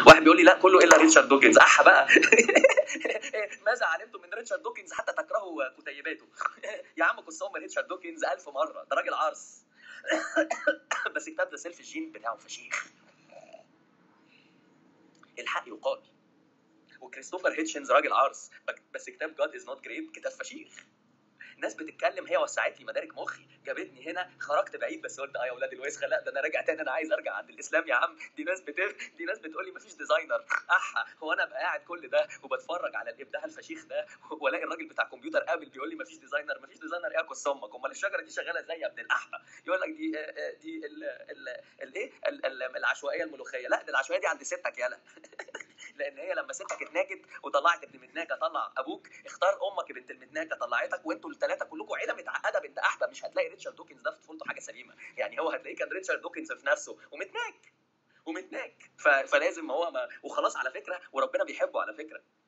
واحد بيقول لي لا كله الا ريتشارد دوكنز احا بقى ماذا علمتم من ريتشارد دوكنز حتى تكرهوا كتيباته يا عم قصهم ريتشارد دوكنز ألف مره ده راجل عرس بس كتاب ذا سيلف الجين بتاعه فشيخ الحق يقال وكريستوفر هيتشنز راجل عرس بس كتاب جاد از نوت جريت كتاب فشيخ ناس بتتكلم هي وسعت لي مدارك مخي جابتني هنا خرجت بعيد بس قلت اه يا اولاد الوسخه لا ده انا راجع تاني انا عايز ارجع عند الاسلام يا عم دي ناس بتغ... دي ناس بتقول لي مفيش ديزاينر احا هو انا ابقى قاعد كل ده وبتفرج على الابداع الفشيخ ده والاقي الراجل بتاع كمبيوتر ابل بيقول لي مفيش ديزاينر مفيش ديزاينر ايه كوس امك امال الشجره دي شغاله ازاي يا ابن الاحا يقول لك دي آه، آه، دي ال ال الايه ال- ال- العشوائيه الملوخيه لا دي العشوائيه دي عند ستك يالا لان هي لما ستك اتناكت وطلعت ابن متناكه طلع ابوك اختار امك بنت المتناكه طلعتك وانتوا الثلاثه كلكم عيله متعقده بنت احبه مش هتلاقي ريتشارد دوكنز ده في طفولته حاجه سليمه يعني هو هتلاقيه كان ريتشارد دوكنز في نفسه ومتناك ومتناك ف... فلازم هو ما... وخلاص على فكره وربنا بيحبه على فكره